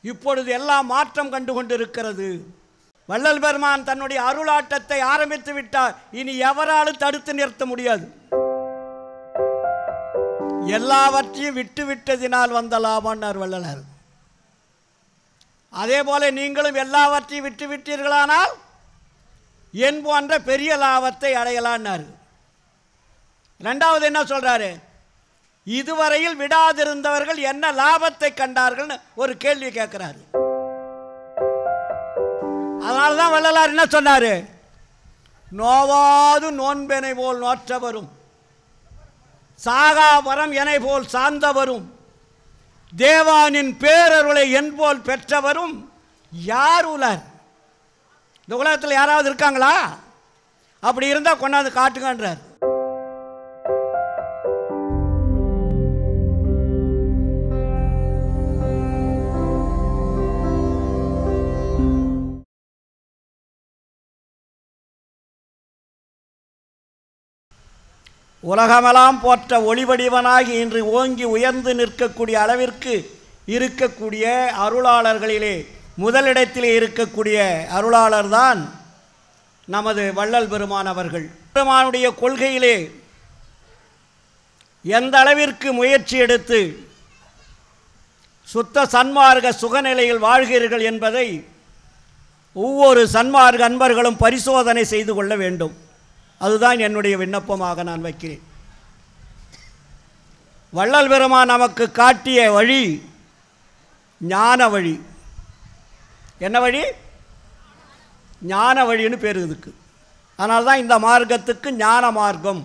இப்பொழுது எல்லாம் மாற்றம் கண்டு கொண்டிருக்கிறது வள்ளல் பெருமான் தன்னுடைய அருளாட்டத்தை ஆரம்பித்து விட்டார் இனி எவராலும் தடுத்து நிறுத்த முடியாது எல்லாவற்றையும் விட்டு விட்டதினால் வந்த லாபம்னார் வள்ளலார் அதே போல நீங்களும் எல்லாவற்றையும் விட்டு விட்டீர்களானால் என் போன்ற பெரிய லாபத்தை அடையலான்னாரு ரெண்டாவது என்ன சொல்றாரு இதுவரையில் விடாதிருந்தவர்கள் என்ன லாபத்தை கண்டார்கள்னு ஒரு கேள்வி கேட்கிறாரு அதனால தான் வள்ளலார் என்ன சொன்னாரு நோவாது நோன்பெனை போல் நோற்றவரும் சாகாவரம் எனை போல் சார்ந்தவரும் தேவானின் பேரருளை என் போல் பெற்றவரும் யார் உலர் இந்த உலகத்தில் யாராவது இருக்காங்களா அப்படி இருந்தால் கொண்டாந்து காட்டுங்கன்றார் உலகமெல்லாம் போற்ற ஒளிவடிவனாகி இன்று ஓங்கி உயர்ந்து நிற்கக்கூடிய அளவிற்கு இருக்கக்கூடிய அருளாளர்களிலே முதலிடத்திலே இருக்கக்கூடிய அருளாளர் தான் நமது வள்ளல் பெருமான் அவர்கள் பெருமானுடைய கொள்கையிலே எந்த அளவிற்கு முயற்சி எடுத்து சுத்த சன்மார்க்க சுகநிலையில் வாழ்கிறீர்கள் என்பதை ஒவ்வொரு சன்மார்க்க அன்பர்களும் பரிசோதனை செய்து கொள்ள வேண்டும் அதுதான் என்னுடைய விண்ணப்பமாக நான் வைக்கிறேன் வள்ளல் பெருமான் நமக்கு காட்டிய வழி ஞான வழி என்ன வழி ஞான வழின்னு பேர் இதுக்கு அதனால தான் இந்த மார்க்கத்துக்கு ஞான மார்க்கம்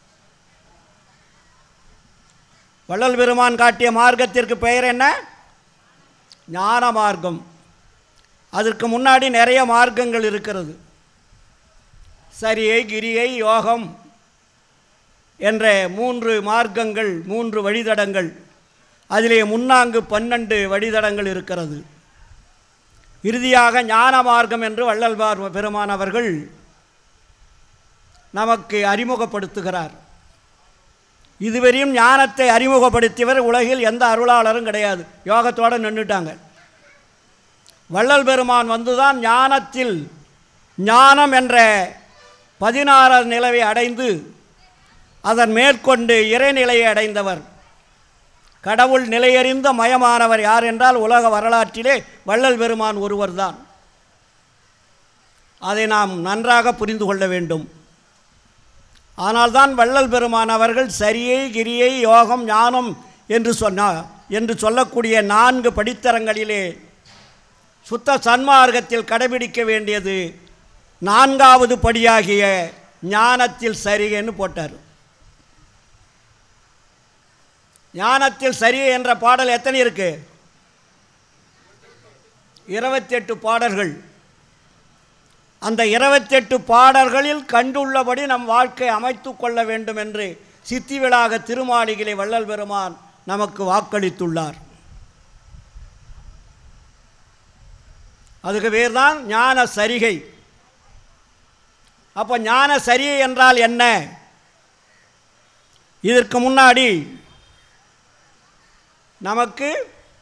வள்ளல் பெருமான் காட்டிய மார்க்கத்திற்கு பெயர் என்ன ஞான மார்க்கம் அதற்கு முன்னாடி நிறைய மார்க்கங்கள் இருக்கிறது சரியை கிரியை யோகம் என்ற மூன்று மார்க்கங்கள் மூன்று வழித்தடங்கள் அதிலே முன்னாங்கு பன்னெண்டு வழித்தடங்கள் இருக்கிறது இறுதியாக ஞான மார்க்கம் என்று வள்ளல்வார் பெருமான் அவர்கள் நமக்கு அறிமுகப்படுத்துகிறார் இதுவரையும் ஞானத்தை அறிமுகப்படுத்தியவர் உலகில் எந்த அருளாளரும் கிடையாது யோகத்தோடு நின்றுட்டாங்க வள்ளல் பெருமான் வந்துதான் ஞானத்தில் ஞானம் என்ற பதினாறாவது நிலவை அடைந்து அதன் மேற்கொண்டு இறைநிலையை அடைந்தவர் கடவுள் நிலையறிந்த மயமானவர் யார் என்றால் உலக வரலாற்றிலே வள்ளல் பெருமான் ஒருவர்தான் அதை நாம் நன்றாக புரிந்து கொள்ள வேண்டும் ஆனால்தான் வள்ளல் பெருமான் அவர்கள் சரியை கிரியை யோகம் ஞானம் என்று சொன்னார் என்று சொல்லக்கூடிய நான்கு படித்தரங்களிலே சுத்த சன்மார்க்கத்தில் கடைபிடிக்க வேண்டியது நான்காவது படியாகிய ஞானத்தில் சரின்னு போட்டார் ஞானத்தில் சரி என்ற பாடல் எத்தனை இருக்கு இருபத்தெட்டு பாடல்கள் அந்த இருபத்தெட்டு பாடல்களில் கண்டுள்ளபடி நம் வாழ்க்கை அமைத்து கொள்ள வேண்டும் என்று சித்தி விழாக திருமாளிகளை வள்ளல் பெருமான் நமக்கு வாக்களித்துள்ளார் அதுக்கு பேர் தான் ஞான சரிகை அப்போ ஞான சரிகை என்றால் என்ன இதற்கு முன்னாடி நமக்கு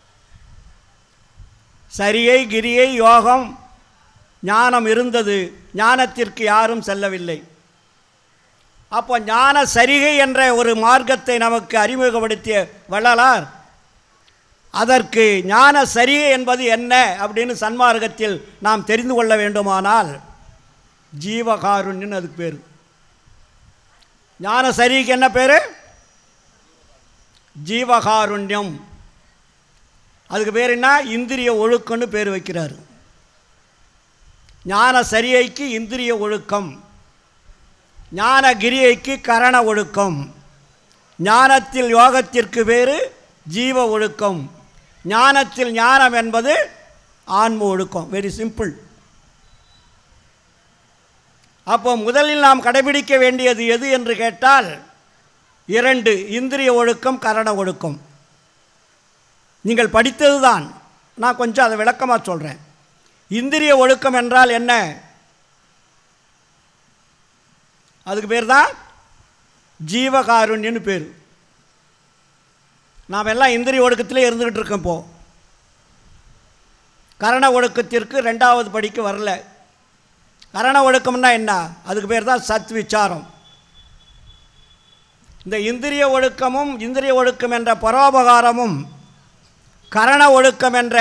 சரியை கிரியை யோகம் ஞானம் இருந்தது ஞானத்திற்கு யாரும் செல்லவில்லை அப்போ ஞான சரிகை என்ற ஒரு மார்க்கத்தை நமக்கு அறிமுகப்படுத்திய வள்ளலார் அதற்கு ஞான சரிகை என்பது என்ன அப்படின்னு சன்மார்க்கத்தில் நாம் தெரிந்து கொள்ள வேண்டுமானால் ஜீவகாருண்யன்னு அதுக்கு பேர் ஞான சரிகைக்கு என்ன பேர் ஜீவகாருண்யம் அதுக்கு பேர் என்ன இந்திரிய ஒழுக்கம்னு பேர் வைக்கிறார் ஞான சரியைக்கு இந்திரிய ஒழுக்கம் ஞான கிரியைக்கு கரண ஒழுக்கம் ஞானத்தில் யோகத்திற்கு பேர் ஜீவ ஒழுக்கம் ஞானத்தில் ஞானம் என்பது ஆன்ம ஒழுக்கம் வெரி சிம்பிள் அப்போ முதலில் நாம் கடைபிடிக்க வேண்டியது எது என்று கேட்டால் இரண்டு இந்திரிய ஒழுக்கம் கரண ஒழுக்கம் நீங்கள் படித்தது தான் நான் கொஞ்சம் அதை விளக்கமாக சொல்கிறேன் இந்திரிய ஒழுக்கம் என்றால் என்ன அதுக்கு பேர் தான் ஜீவகாருண்யன்னு பேர் நாம் எல்லாம் இந்திரிய ஒழுக்கத்திலே இருந்துக்கிட்டு இருக்கோம் இப்போ கரண ஒழுக்கத்திற்கு ரெண்டாவது படிக்கு வரல கரண ஒழுக்கம்னா என்ன அதுக்கு பேர் தான் சத் விசாரம் இந்த இந்திரிய ஒழுக்கமும் இந்திரிய ஒழுக்கம் என்ற பரோபகாரமும் கரண ஒழுக்கம் என்ற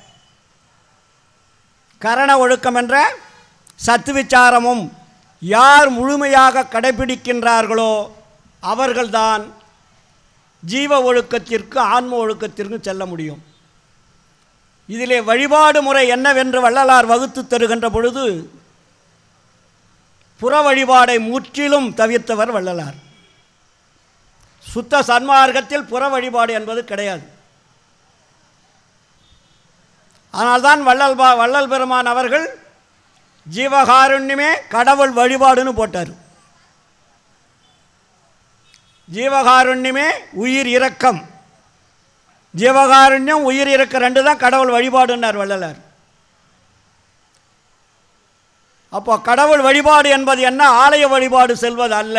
கரண ஒழுக்கம் என்ற சத்து விசாரமும் யார் முழுமையாக கடைபிடிக்கின்றார்களோ அவர்கள்தான் ஜீவ ஒழுக்கத்திற்கு ஆன்ம ஒழுக்கத்திற்கும் செல்ல முடியும் இதிலே வழிபாடு முறை என்னவென்று வள்ளலார் வகுத்து தருகின்ற பொழுது புற வழிபாடை முற்றிலும் தவிர்த்தவர் வள்ளலார் சுத்த சன்மார்க்கத்தில் புற வழிபாடு என்பது கிடையாது ஆனால்தான் வள்ளல் பா வள்ளல் பெருமான் அவர்கள் ஜீவகாருண்யமே கடவுள் வழிபாடுன்னு போட்டார் ஜீவகாருண்யமே உயிர் இரக்கம் ஜீவகாருண்யம் உயிர் இறக்க ரெண்டு தான் கடவுள் வழிபாடுன்னார் வள்ளலார் அப்போ கடவுள் வழிபாடு என்பது என்ன ஆலய வழிபாடு செல்வது அல்ல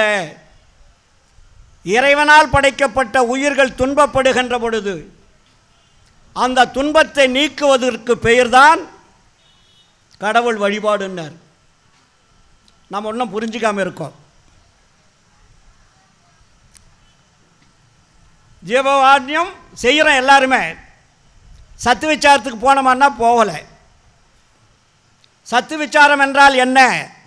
இறைவனால் படைக்கப்பட்ட உயிர்கள் துன்பப்படுகின்ற பொழுது அந்த துன்பத்தை நீக்குவதற்கு பெயர்தான் கடவுள் வழிபாடுன்னார் நம்ம ஒன்றும் புரிஞ்சிக்காமல் இருக்கோம் ஜீவவான்யம் செய்கிறோம் எல்லாருமே சத்து விசாரத்துக்கு போனோமான்னா போகலை சத்து விசாரம் என்றால் என்ன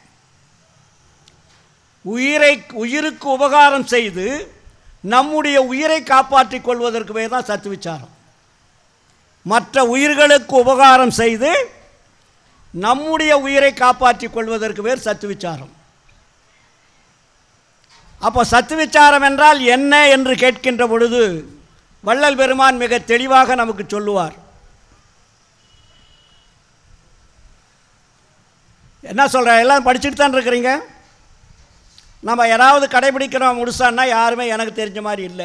உயிரை உயிருக்கு உபகாரம் செய்து நம்முடைய உயிரை காப்பாற்றிக் கொள்வதற்கு பேர் தான் சத்து விசாரம் மற்ற உயிர்களுக்கு உபகாரம் செய்து நம்முடைய உயிரை காப்பாற்றிக் கொள்வதற்கு பேர் சத்து விசாரம் அப்போ சத்து விசாரம் என்றால் என்ன என்று கேட்கின்ற பொழுது வள்ளல் பெருமான் மிக தெளிவாக நமக்கு சொல்லுவார் என்ன சொல்கிற எல்லாம் படிச்சுட்டு தான் இருக்கிறீங்க நம்ம யாராவது கடைபிடிக்கிறோம் முடிச்சான்னா யாருமே எனக்கு தெரிஞ்ச மாதிரி இல்லை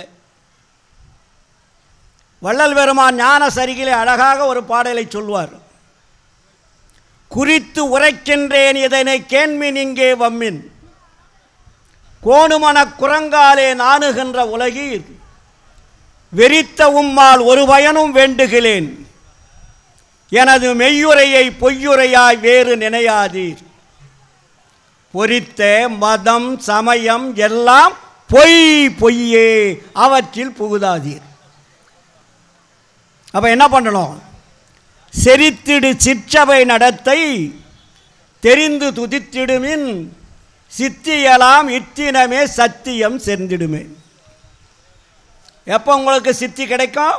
வள்ளல் பெருமான் ஞான சரிகிலே அழகாக ஒரு பாடலை சொல்வார் குறித்து உரைக்கின்றேன் இதனை கேண்மின் இங்கே வம்மின் கோணுமன குரங்காலே நாணுகின்ற உலகீர் வெறித்த உம்மால் ஒரு பயனும் வேண்டுகிறேன் எனது மெய்யுரையை பொய்யுரையாய் வேறு நினையாதீர் பொறித்த மதம் சமயம் எல்லாம் பொய் பொய்யே அவற்றில் புகுதாதீர் அப்போ என்ன பண்ணணும் செரித்திடு சிற்றவை நடத்தை தெரிந்து துதித்திடுமின் சித்தியலாம் இத்தினமே சத்தியம் சென்றிடுமே எப்போ உங்களுக்கு சித்தி கிடைக்கும்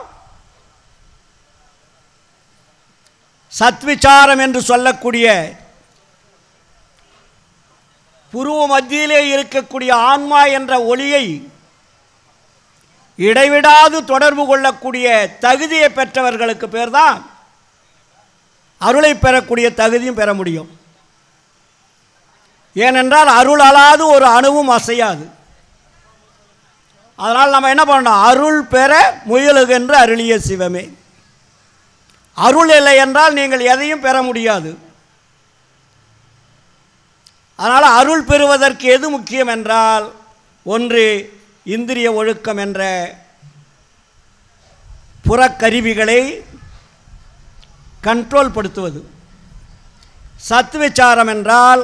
சத்விசாரம் என்று சொல்லக்கூடிய புருவ மத்தியிலே இருக்கக்கூடிய ஆன்மா என்ற ஒளியை இடைவிடாது தொடர்பு கொள்ளக்கூடிய தகுதியை பெற்றவர்களுக்கு பேர் தான் அருளை பெறக்கூடிய தகுதியும் பெற முடியும் ஏனென்றால் அருள் அலாது ஒரு அணுவும் அசையாது அதனால் நம்ம என்ன பண்ணணும் அருள் பெற முயலுகின்ற அருளிய சிவமே அருள் இல்லை என்றால் நீங்கள் எதையும் பெற முடியாது அதனால் அருள் பெறுவதற்கு எது முக்கியம் என்றால் ஒன்று இந்திரிய ஒழுக்கம் என்ற புறக்கருவிகளை கண்ட்ரோல் படுத்துவது சத்விச்சாரம் என்றால்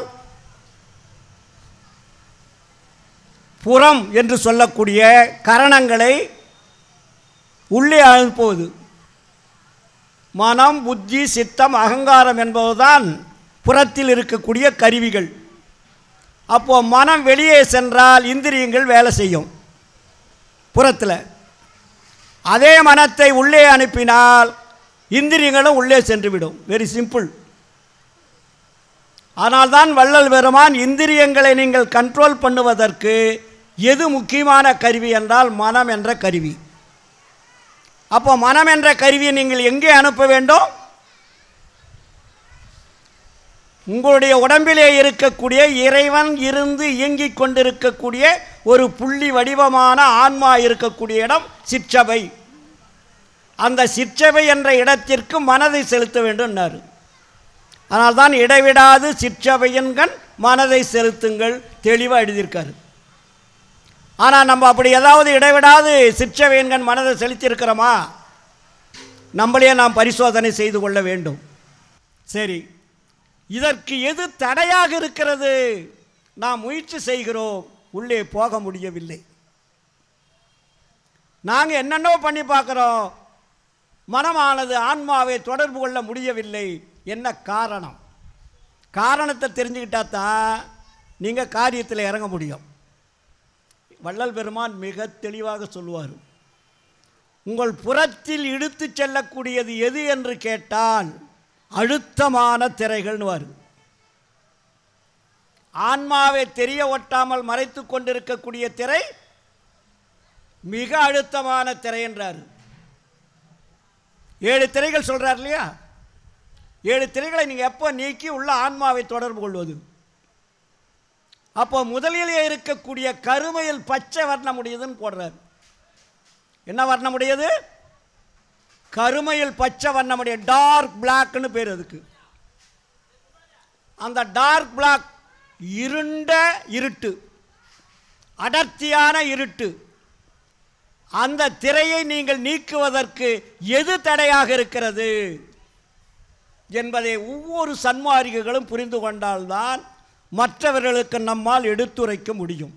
புறம் என்று சொல்லக்கூடிய கரணங்களை உள்ளே அனுப்புவது மனம் புத்தி சித்தம் அகங்காரம் என்பதுதான் புறத்தில் இருக்கக்கூடிய கருவிகள் அப்போது மனம் வெளியே சென்றால் இந்திரியங்கள் வேலை செய்யும் புறத்தில் அதே மனத்தை உள்ளே அனுப்பினால் இந்திரியங்களும் உள்ளே சென்றுவிடும் வெரி சிம்பிள் ஆனால்தான் வள்ளல் பெருமான் இந்திரியங்களை நீங்கள் கண்ட்ரோல் பண்ணுவதற்கு எது முக்கியமான கருவி என்றால் மனம் என்ற கருவி அப்போ மனம் என்ற கருவியை நீங்கள் எங்கே அனுப்ப வேண்டும் உங்களுடைய உடம்பிலே இருக்கக்கூடிய இறைவன் இருந்து இயங்கிக் கொண்டிருக்கக்கூடிய ஒரு புள்ளி வடிவமான ஆன்மா இருக்கக்கூடிய இடம் சிற்றபை அந்த சிற்றபை என்ற இடத்திற்கு மனதை செலுத்த வேண்டும்னாரு ஆனால் தான் இடைவிடாது சிற்றபையன்கண் மனதை செலுத்துங்கள் தெளிவாக எழுதியிருக்காரு ஆனால் நம்ம அப்படி ஏதாவது இடைவிடாது சிற்றவையன்கண் மனதை செலுத்தியிருக்கிறோமா நம்மளே நாம் பரிசோதனை செய்து கொள்ள வேண்டும் சரி இதற்கு எது தடையாக இருக்கிறது நாம் முயற்சி செய்கிறோம் உள்ளே போக முடியவில்லை நாங்கள் என்னென்னோ பண்ணி பார்க்குறோம் மனமானது ஆன்மாவை தொடர்பு கொள்ள முடியவில்லை என்ன காரணம் காரணத்தை தெரிஞ்சுக்கிட்டா தான் நீங்கள் காரியத்தில் இறங்க முடியும் வள்ளல் பெருமான் மிக தெளிவாக சொல்லுவார் உங்கள் புறத்தில் இழுத்து செல்லக்கூடியது எது என்று கேட்டால் அழுத்தமான திரைகள்னு வரும் ஆன்மாவை தெரிய ஒட்டாமல் மறைத்து கொண்டிருக்கக்கூடிய திரை மிக அழுத்தமான திரை என்றார் ஏழு திரைகள் சொல்றார் இல்லையா ஏழு திரைகளை நீங்கள் எப்போ நீக்கி உள்ள ஆன்மாவை தொடர்பு கொள்வது அப்போ முதலிலே இருக்கக்கூடிய கருமையில் பச்சை வர்ணம் உடையதுன்னு போடுறார் என்ன வர்ணம் உடையது கருமையில் பச்சை வண்ணமுடைய டார்க் பிளாக்னு பேர் அதுக்கு அந்த டார்க் பிளாக் இருண்ட இருட்டு அடர்த்தியான இருட்டு அந்த திரையை நீங்கள் நீக்குவதற்கு எது தடையாக இருக்கிறது என்பதை ஒவ்வொரு சன்மார்க்கிகளும் புரிந்து கொண்டால்தான் மற்றவர்களுக்கு நம்மால் எடுத்துரைக்க முடியும்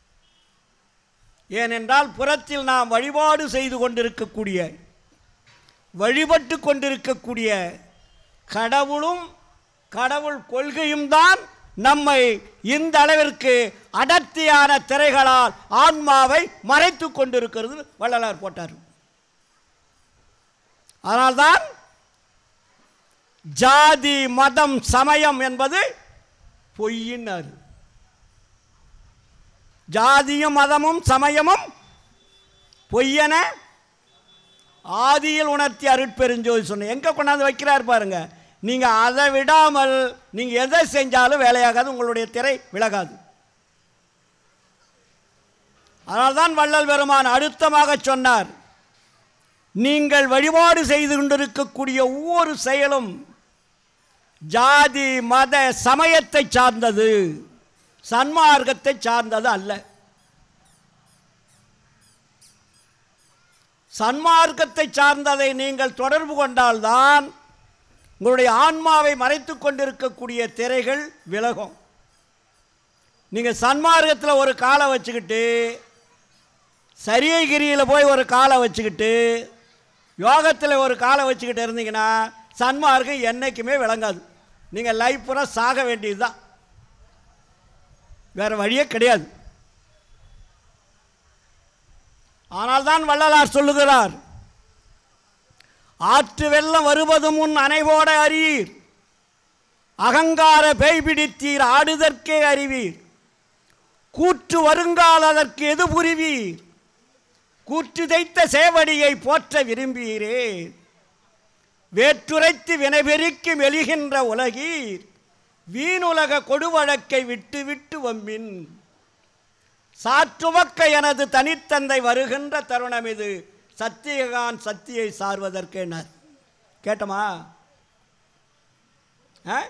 ஏனென்றால் புறத்தில் நாம் வழிபாடு செய்து கொண்டிருக்கக்கூடிய வழிபட்டு கொண்டிருக்கக்கூடிய கடவுளும் கடவுள் கொள்கையும் தான் நம்மை இந்த அளவிற்கு அடர்த்தியான திரைகளால் ஆன்மாவை மறைத்து கொண்டிருக்கிறது வள்ளலார் போட்டார் அதனால்தான் ஜாதி மதம் சமயம் என்பது பொய்யினார் ஜாதியும் மதமும் சமயமும் பொய்யன ஆதியில் உணர்த்தி அருட்பெருஞ்சோதி சொன்ன எங்கே கொண்டாந்து வைக்கிறார் பாருங்க நீங்கள் அதை விடாமல் நீங்கள் எதை செஞ்சாலும் வேலையாகாது உங்களுடைய திரை விலகாது அதனால்தான் வள்ளல் பெருமான் அழுத்தமாக சொன்னார் நீங்கள் வழிபாடு செய்து கொண்டிருக்கக்கூடிய ஒவ்வொரு செயலும் ஜாதி மத சமயத்தை சார்ந்தது சன்மார்க்கத்தை சார்ந்தது அல்ல சன்மார்க்கத்தை சார்ந்ததை நீங்கள் தொடர்பு கொண்டால்தான் உங்களுடைய ஆன்மாவை மறைத்து கொண்டிருக்கக்கூடிய திரைகள் விலகும் நீங்கள் சன்மார்க்கத்தில் ஒரு காலை வச்சுக்கிட்டு சரியகிரியில் போய் ஒரு காலை வச்சுக்கிட்டு யோகத்தில் ஒரு காலை வச்சுக்கிட்டு இருந்தீங்கன்னா சன்மார்க்கம் என்றைக்குமே விளங்காது நீங்கள் லைஃப் பூரா சாக வேண்டியது தான் வேறு வழியே கிடையாது ஆனால்தான் வள்ளலார் சொல்லுகிறார் ஆற்று வெள்ளம் வருவது முன் அனைவோட அறியீர் அகங்கார பேய் பிடித்தீர் ஆடுதற்கே அறிவீர் கூற்று வருங்கால் அதற்கு எது புரிவீர் கூற்று தைத்த சேவடியை போற்ற விரும்பீரே வேற்றுரைத்து வினைபெருக்கி மெலிகின்ற உலகீர் வீணுலக கொடுவழக்கை விட்டு விட்டு வம்பின் சாற்றுவக்க எனது தனித்தந்தை வருகின்ற தருணம் இது சத்தியகான் சத்தியை சார்வதற்கெனர் கேட்டமா ஆ?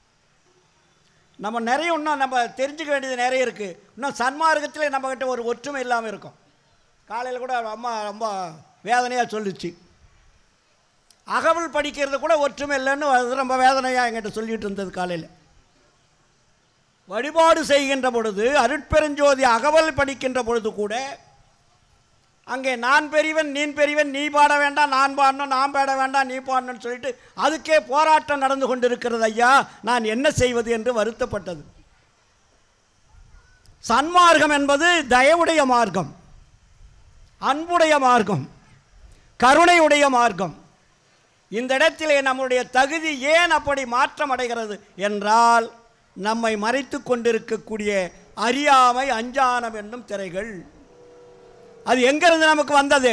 நம்ம நிறைய இன்னும் நம்ம தெரிஞ்சுக்க வேண்டியது நிறைய இருக்குது இன்னும் சன்மார்க்கத்தில் நம்மக்கிட்ட ஒரு ஒற்றுமை இல்லாமல் இருக்கும் காலையில் கூட அம்மா ரொம்ப வேதனையாக சொல்லுச்சு அகவல் படிக்கிறது கூட ஒற்றுமை இல்லைன்னு அது ரொம்ப வேதனையாக என்கிட்ட சொல்லிட்டு இருந்தது காலையில் வழிபாடு செய்கின்ற பொழுது அருட்பெருஞ்சோதி அகவல் படிக்கின்ற பொழுது கூட அங்கே நான் பெரியவன் நீ பெரியவன் நீ பாட வேண்டாம் நான் பாடணும் நான் பாட வேண்டாம் நீ பாடணும்னு சொல்லிட்டு அதுக்கே போராட்டம் நடந்து கொண்டிருக்கிறது ஐயா நான் என்ன செய்வது என்று வருத்தப்பட்டது சன்மார்க்கம் என்பது தயவுடைய மார்க்கம் அன்புடைய மார்க்கம் கருணையுடைய மார்க்கம் இந்த இடத்திலே நம்முடைய தகுதி ஏன் அப்படி மாற்றம் அடைகிறது என்றால் நம்மை மறைத்து கொண்டிருக்கக்கூடிய அறியாமை அஞ்சானம் என்னும் திரைகள் அது எங்கிருந்து நமக்கு வந்தது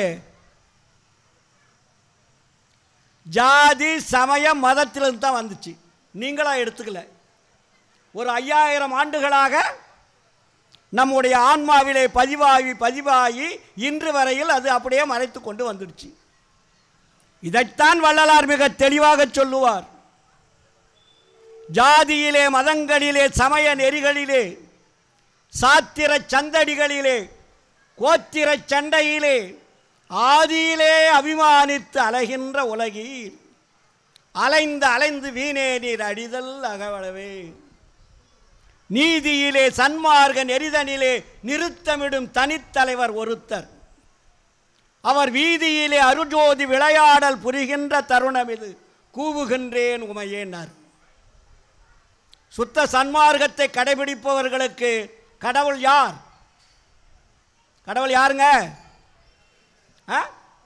ஜாதி சமய மதத்திலிருந்து தான் வந்துச்சு நீங்களா எடுத்துக்கல ஒரு ஐயாயிரம் ஆண்டுகளாக நம்முடைய ஆன்மாவிலே பதிவாகி பதிவாகி இன்று வரையில் அது அப்படியே மறைத்து கொண்டு வந்துடுச்சு இதைத்தான் வள்ளலார் மிக தெளிவாக சொல்லுவார் ஜாதியிலே மதங்களிலே சமய நெறிகளிலே சாத்திர சந்தடிகளிலே கோத்திர சண்டையிலே ஆதியிலே அபிமானித்து அலைகின்ற உலகில் அலைந்து அலைந்து வீணே நீர் அடிதல் அகவளவே நீதியிலே சன்மார்க்க நெறிதனிலே நிறுத்தமிடும் தனித்தலைவர் ஒருத்தர் அவர் வீதியிலே அருஜோதி விளையாடல் புரிகின்ற தருணம் இது கூவுகின்றேன் உமையேனார் சுத்த சன்மார்க்கத்தை கடைபிடிப்பவர்களுக்கு கடவுள் யார் கடவுள் யாருங்க ஆ?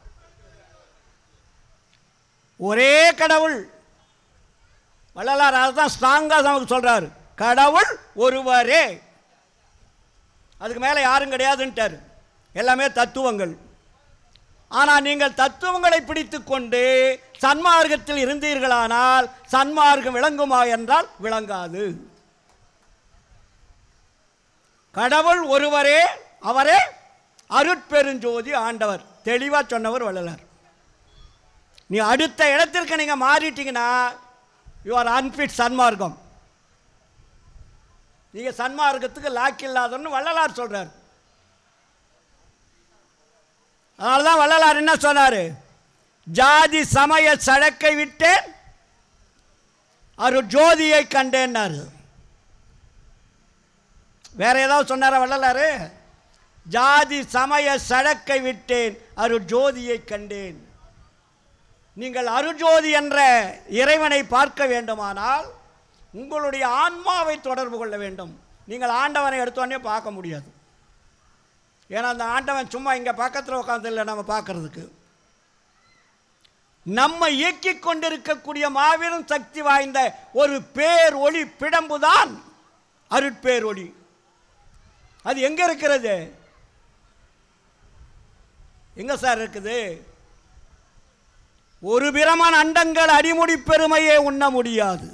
ஒரே கடவுள் வள்ளலார் அதுதான் ஸ்ட்ராங்காக நமக்கு சொல்றாரு கடவுள் ஒருவரே அதுக்கு மேலே யாரும் கிடையாதுன்ட்டார் எல்லாமே தத்துவங்கள் ஆனால் நீங்கள் தத்துவங்களை பிடித்துக்கொண்டு சன்மார்க்கத்தில் இருந்தீர்களானால் சன்மார்க்கம் விளங்குமா என்றால் விளங்காது கடவுள் ஒருவரே அவரே அருட்பெருஞ்சோதி ஆண்டவர் தெளிவாக சொன்னவர் வள்ளலார் நீ அடுத்த இடத்திற்கு நீங்கள் மாறிட்டீங்கன்னா யூ ஆர் அன்ஃபிட் சன்மார்க்கம் நீங்கள் சன்மார்க்கத்துக்கு லாக் இல்லாதன்னு வள்ளலார் சொல்கிறார் அதனால தான் வள்ளலார் என்ன சொன்னார் ஜாதி சமய சழக்கை விட்டேன் அரு ஜோதியை கண்டேன்னாரு வேற ஏதாவது சொன்னாரா வள்ளலாரு ஜாதி சமய சழக்கை விட்டேன் அரு ஜோதியை கண்டேன் நீங்கள் அருஜோதி என்ற இறைவனை பார்க்க வேண்டுமானால் உங்களுடைய ஆன்மாவை தொடர்பு கொள்ள வேண்டும் நீங்கள் ஆண்டவனை எடுத்தோடனே பார்க்க முடியாது ஏன்னா அந்த ஆண்டவன் சும்மா இங்கே பக்கத்தில் உட்காந்து இல்லை நம்ம பார்க்கறதுக்கு நம்ம இயக்கிக் கொண்டிருக்கக்கூடிய மாபெரும் சக்தி வாய்ந்த ஒரு பேர் ஒளி பிடம்புதான் அருட்பேர் ஒளி அது எங்க இருக்கிறது எங்க சார் இருக்குது ஒரு பிரமன் அண்டங்கள் அடிமுடி பெருமையே உண்ண முடியாது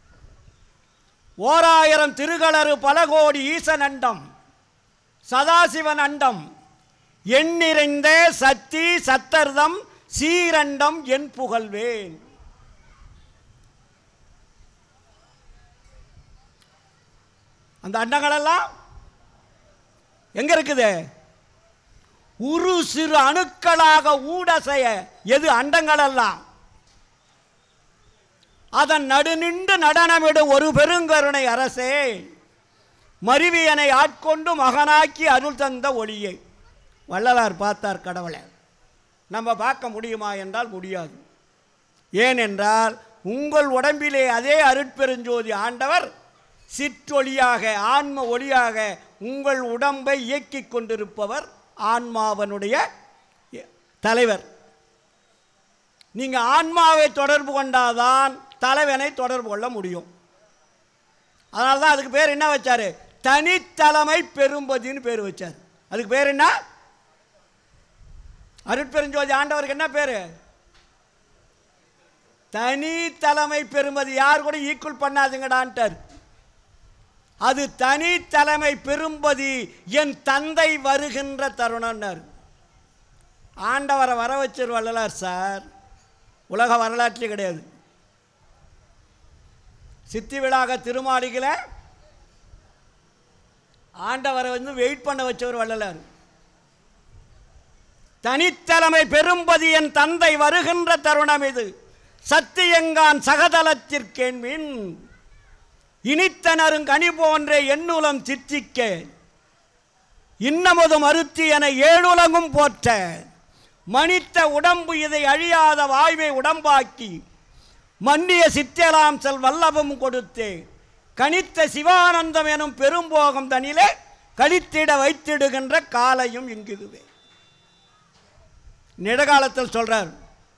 ஓராயிரம் திருகளறு பல கோடி ஈசன் அண்டம் சதாசிவன் அண்டம் எண்ணிறைந்த சத்தி சத்தர்தம் சீரண்டம் என் புகழ்வேன் அந்த அண்டங்களெல்லாம் எங்க இருக்குது உரு சிறு அணுக்களாக ஊடசைய எது அண்டங்களெல்லாம் அதன் நடுநின்று நடனமிடும் ஒரு பெருங்கருணை அரசே மருவியனை ஆட்கொண்டு மகனாக்கி அருள் தந்த ஒளியை வள்ளலார் பார்த்தார் கடவுளை நம்ம பார்க்க முடியுமா என்றால் முடியாது ஏனென்றால் உங்கள் உடம்பிலே அதே அருட்பெருஞ்சோதி ஆண்டவர் சிற்றொளியாக ஆன்ம ஒளியாக உங்கள் உடம்பை இயக்கிக் கொண்டிருப்பவர் ஆன்மாவனுடைய தலைவர் நீங்கள் ஆன்மாவை தொடர்பு கொண்டாதான் தலைவனை தொடர்பு கொள்ள முடியும் அதனால தான் அதுக்கு பேர் என்ன வச்சார் தனித்தலைமை பெரும்பதின்னு பேர் வச்சார் அதுக்கு பேர் என்ன அருட்பெருஞ்சோதி ஆண்டவருக்கு என்ன பேர் தனி தலைமை பெருமதி யார் கூட ஈக்குவல் பண்ணாதுங்கடான்ட்டார் அது தனி தலைமை பெரும்பதி என் தந்தை வருகின்ற தருணம்னார் ஆண்டவரை வர வச்சிரு வள்ளலார் சார் உலக வரலாற்றிலே கிடையாது சித்தி விழாக திருமாளிகளை ஆண்டவரை வந்து வெயிட் பண்ண வச்சவர் வள்ளலார் தனித்தலைமை பெரும்பதி என் தந்தை வருகின்ற தருணம் இது சத்தியங்கான் சகதலத்திற்கேன்மின் இனித்தனரும் கனி போன்ற எண்ணுலம் சித்திக்க இன்னமது மறுத்தி என ஏழுலகும் போற்ற மனித்த உடம்பு இதை அழியாத வாய்வை உடம்பாக்கி மன்னிய சித்தலாம் செல் வல்லபம் கொடுத்தே கனித்த சிவானந்தம் எனும் பெரும்போகம் தனிலே கழித்திட வைத்திடுகின்ற காலையும் இங்குதுவே நிடகாலத்தில் சொல்றார்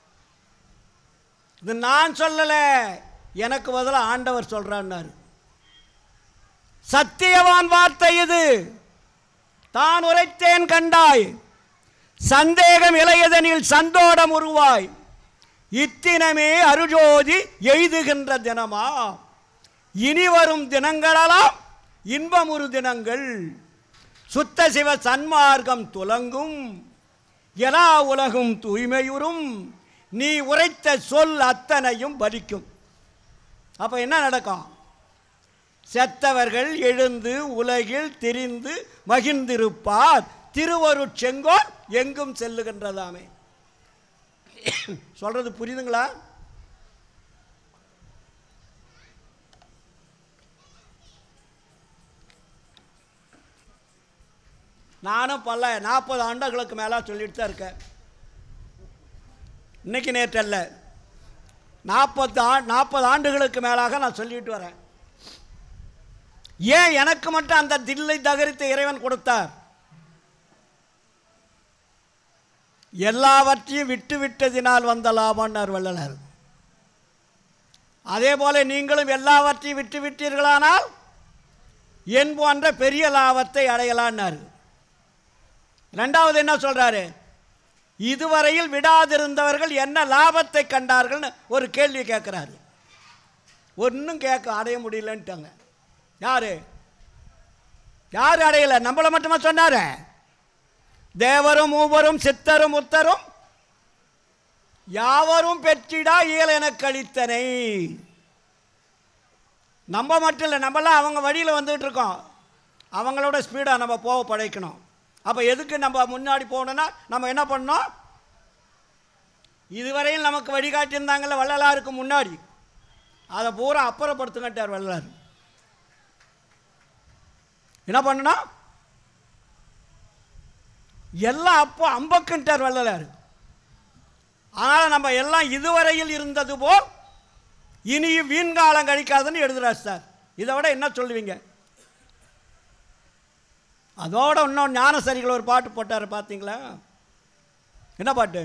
இது நான் சொல்லலை எனக்கு பதிலாக ஆண்டவர் சொல்றான்னாரு சத்தியவான் வார்த்தை இது தான் உரைத்தேன் கண்டாய் சந்தேகம் இளையதனில் சந்தோடம் உருவாய் இத்தினமே அருஜோதி எய்துகின்ற தினமா இனி வரும் தினங்களெல்லாம் இன்பமுறு தினங்கள் சுத்த சிவ சன்மார்க்கம் துலங்கும் எல்லா உலகும் தூய்மையுறும் நீ உரைத்த சொல் அத்தனையும் பலிக்கும் அப்போ என்ன நடக்கும் செத்தவர்கள் எழுந்து உலகில் திரிந்து மகிழ்ந்திருப்பார் திருவருட் செங்கோல் எங்கும் செல்லுகின்றதாமே சொல்றது புரியுதுங்களா நானும் பல நாற்பது ஆண்டுகளுக்கு மேலே சொல்லிட்டு தான் இருக்கேன் இன்னைக்கு நேற்று அல்ல நாற்பது ஆ நாற்பது ஆண்டுகளுக்கு மேலாக நான் சொல்லிட்டு வரேன் ஏன் எனக்கு மட்டும் அந்த தில்லை தகரித்த இறைவன் கொடுத்தார் எல்லாவற்றையும் விட்டு விட்டதினால் வந்த லாபம்னார் வள்ளலார் அதே போல நீங்களும் எல்லாவற்றையும் விட்டு விட்டீர்களானால் என் போன்ற பெரிய லாபத்தை அடையலான்னாரு ரெண்டாவது என்ன சொல்றாரு இதுவரையில் விடாதிருந்தவர்கள் என்ன லாபத்தை கண்டார்கள்னு ஒரு கேள்வி கேட்குறாரு ஒன்றும் கேட்க அடைய முடியலன்ட்டாங்க யாரு யார் அடையலை நம்மளை மட்டுமா சொன்னாரு தேவரும் மூவரும் சித்தரும் உத்தரும் யாவரும் பெற்றிடா இயல் என கழித்தனை நம்ம மட்டும் இல்லை நம்மளாம் அவங்க வழியில் வந்துகிட்டு இருக்கோம் அவங்களோட ஸ்பீடாக நம்ம போக படைக்கணும் அப்போ எதுக்கு நம்ம முன்னாடி போகணுன்னா நம்ம என்ன பண்ணோம் இதுவரையில் நமக்கு வழிகாட்டியிருந்தாங்கல்ல வள்ளலாருக்கு முன்னாடி அதை பூரா அப்புறப்படுத்துங்கட்டார் வள்ளலார் என்ன பண்ணணும் எல்லாம் அப்போ அம்பக்குன்ட்டார் வள்ளலார் ஆனால் நம்ம எல்லாம் இதுவரையில் இருந்தது போல் இனியும் வீண்காலம் கழிக்காதுன்னு எழுதுறாரு சார் இதை விட என்ன சொல்லுவீங்க அதோட இன்னும் ஞானசரிகள் ஒரு பாட்டு போட்டார் பார்த்தீங்களா என்ன பாட்டு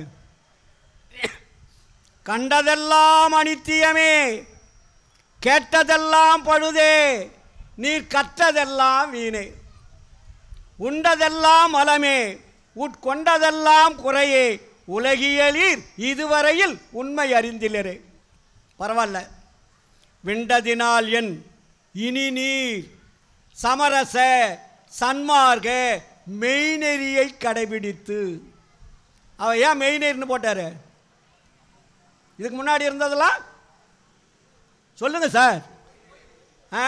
கண்டதெல்லாம் அனித்தியமே கேட்டதெல்லாம் பழுதே நீர் கற்றதெல்லாம் வீணே உண்டதெல்லாம் மலமே உட்கொண்டதெல்லாம் குறையே உலகியலீர் இதுவரையில் உண்மை அறிந்திலரே பரவாயில்ல விண்டதினால் என் இனி நீர் சமரச சன்மார்க்க மெய்நெறியை கடைபிடித்து அவ ஏன் மெய்நெறின்னு போட்டார் இதுக்கு முன்னாடி இருந்ததெல்லாம் சொல்லுங்க சார் ஆ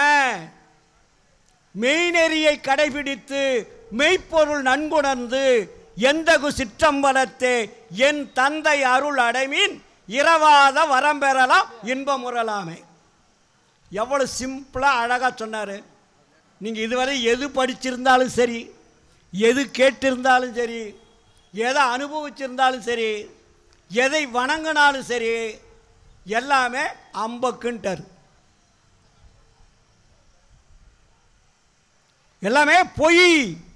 மெய்நெறியை கடைபிடித்து மெய்ப்பொருள் நன்குணர்ந்து எந்தகு சிற்றம்பலத்தே என் தந்தை அருள் அடைமீன் இரவாத வரம் பெறலாம் இன்பமுறலாமே எவ்வளோ சிம்பிளாக அழகாக சொன்னார் நீங்கள் இதுவரை எது படிச்சிருந்தாலும் சரி எது கேட்டிருந்தாலும் சரி எதை அனுபவிச்சிருந்தாலும் சரி எதை வணங்கினாலும் சரி எல்லாமே அம்பக்குன்ட்டார் எல்லாமே பொய்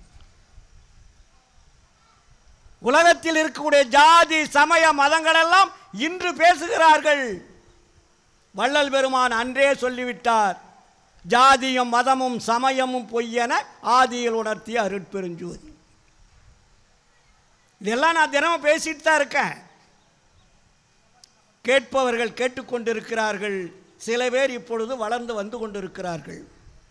உலகத்தில் இருக்கக்கூடிய ஜாதி சமய மதங்கள் எல்லாம் இன்று பேசுகிறார்கள் வள்ளல் பெருமான் அன்றே சொல்லிவிட்டார் ஜாதியும் மதமும் சமயமும் பொய்யென ஆதியில் உணர்த்திய அருட்பெருஞ்சோதி இதெல்லாம் நான் தினமும் பேசிட்டு தான் இருக்கேன் கேட்பவர்கள் கேட்டுக்கொண்டிருக்கிறார்கள் சில பேர் இப்பொழுது வளர்ந்து வந்து கொண்டிருக்கிறார்கள்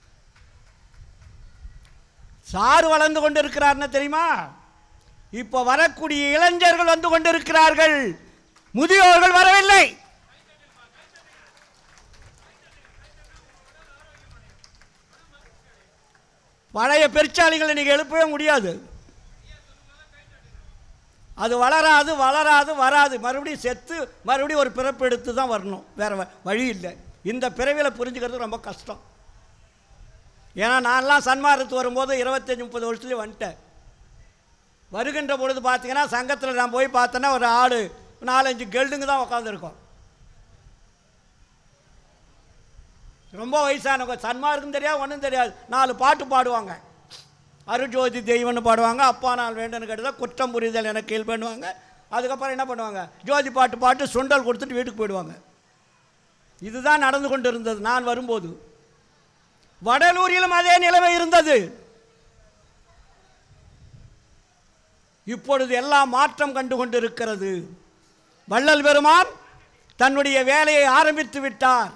சார் வளர்ந்து கொண்டிருக்கிறார்னு தெரியுமா இப்போ வரக்கூடிய இளைஞர்கள் வந்து கொண்டிருக்கிறார்கள் முதியோர்கள் வரவில்லை பழைய பெருச்சாளிகளை நீங்கள் எழுப்பவே முடியாது அது வளராது வளராது வராது மறுபடியும் செத்து மறுபடியும் ஒரு பிறப்பு எடுத்து தான் வரணும் வேறு வழி இல்லை இந்த பிறவியில் புரிஞ்சுக்கிறது ரொம்ப கஷ்டம் ஏன்னா நான்லாம் சன்மார்க்கத்து வரும்போது இருபத்தஞ்சி முப்பது வருஷத்துலேயே வந்துட்டேன் வருகின்ற பொழுது பார்த்தீங்கன்னா சங்கத்தில் நான் போய் பார்த்தேன்னா ஒரு ஆடு நாலஞ்சு கெல்டுங்க தான் உட்காந்துருக்கோம் ரொம்ப வயசானவங்க சன்மார்க்கும் தெரியாது ஒன்றும் தெரியாது நாலு பாட்டு பாடுவாங்க அருஜோதி தெய்வம்னு பாடுவாங்க அப்பா நாள் வேண்டுன்னு கேட்டதா குற்றம் புரிதல் என கேள்வி பண்ணுவாங்க அதுக்கப்புறம் என்ன பண்ணுவாங்க ஜோதி பாட்டு பாட்டு சுண்டல் கொடுத்துட்டு வீட்டுக்கு போயிடுவாங்க இதுதான் நடந்து கொண்டு இருந்தது நான் வரும்போது வடலூரிலும் அதே நிலைமை இருந்தது இப்பொழுது எல்லாம் மாற்றம் கண்டு கொண்டிருக்கிறது வள்ளல் பெருமான் தன்னுடைய வேலையை ஆரம்பித்து விட்டார்